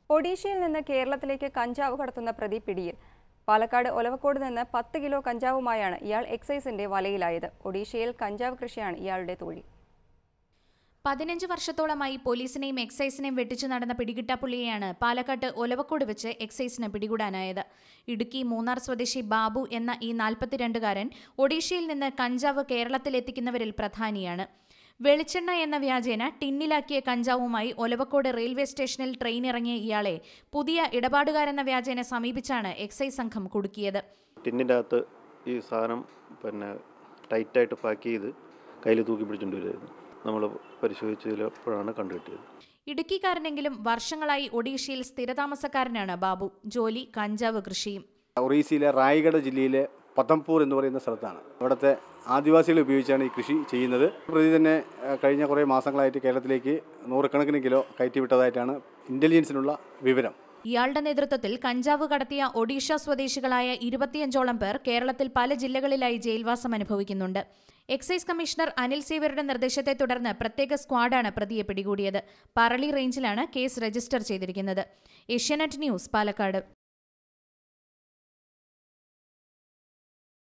ഒഡീഷയിൽ നിന്ന് കേരളത്തിലേക്ക് കഞ്ചാവ് കടത്തുന്ന പ്രതി പിടിയിൽ പാലക്കാട് ഒലവക്കോട് നിന്ന് പത്ത് കിലോ കഞ്ചാവുമായാണ് ഇയാൾ എക്സൈസിന്റെ വലയിലായത് ഒഡീഷയിൽ കഞ്ചാവ് കൃഷിയാണ് ഇയാളുടെ തൊഴിൽ പതിനഞ്ച് വർഷത്തോളമായി പോലീസിനെയും എക്സൈസിനെയും വെട്ടിച്ചു നടന്ന പിടികിട്ടാപ്പുള്ളിയെയാണ് പാലക്കാട്ട് ഒലവക്കോട് വെച്ച് എക്സൈസിന് പിടികൂടാനായത് ഇടുക്കി മൂന്നാർ സ്വദേശി ബാബു എന്ന ഈ നാൽപ്പത്തിരണ്ടുകാരൻ ഒഡീഷയിൽ നിന്ന് കഞ്ചാവ് കേരളത്തിലെത്തിക്കുന്നവരിൽ പ്രധാനിയാണ് വെളിച്ചെണ്ണ എന്ന വ്യാജേന ടിന്നിലാക്കിയ കഞ്ചാവുമായി ഒലവക്കോട് റെയിൽവേ സ്റ്റേഷനിൽ ട്രെയിൻ ഇറങ്ങിയ ഇയാളെ പുതിയ ഇടപാടുകാരെന്ന വ്യാജേന സമീപിച്ചാണ് എക്സൈസ് സംഘം കുടുക്കിയത് ടിന്നിൻ്റെ അകത്ത് ഈ സാധനം പിന്നെ ടൈറ്റായിട്ട് പാക്ക് ചെയ്ത് കയ്യിൽ തൂക്കി പിടിച്ചുകൊണ്ട് വരുമായിരുന്നു നമ്മൾ പരിശോധിച്ചതിലപ്പോഴാണ് കണ്ടുകിട്ടിയത് ഇടുക്കിക്കാരനെങ്കിലും വർഷങ്ങളായി ഒഡീഷയിൽ സ്ഥിരതാമസക്കാരനാണ് ബാബു ജോലി കഞ്ചാവ് കൃഷിയും ഒറീസയിലെ റായ്ഗഡ് ജില്ലയിലെ പതംപൂർ എന്ന് പറയുന്ന സ്ഥലത്താണ് അവിടുത്തെ ആദിവാസികൾ ഉപയോഗിച്ചാണ് ഈ കൃഷി ചെയ്യുന്നത് പ്രതി തന്നെ ഏഹ്, കഴിഞ്ഞ കുറേ മാസങ്ങളായിട്ട് കേരളത്തിലേക്ക് നൂറുകണക്കിന് കിലോ കയറ്റിവിട്ടതായിട്ടാണ് ഇൻ്റലിജൻസിനുള്ള വിവരം ഇയാളുടെ നേതൃത്വത്തിൽ കഞ്ചാവ് കടത്തിയ ഒഡീഷ സ്വദേശികളായ ഇരുപത്തിയഞ്ചോളം പേർ കേരളത്തിൽ പല ജില്ലകളിലായി ജയിൽവാസം അനുഭവിക്കുന്നുണ്ട് എക്സൈസ് കമ്മീഷണർ അനിൽ സേവ്യറുടെ നിർദ്ദേശത്തെ തുടർന്ന് പ്രത്യേക സ്ക്വാഡാണ് പ്രതിയെ പിടികൂടിയത് പറളി റേഞ്ചിലാണ് കേസ് രജിസ്റ്റർ ചെയ്തിരിക്കുന്നത് ഏഷ്യാനെറ്റ് ന്യൂസ് പാലക്കാട്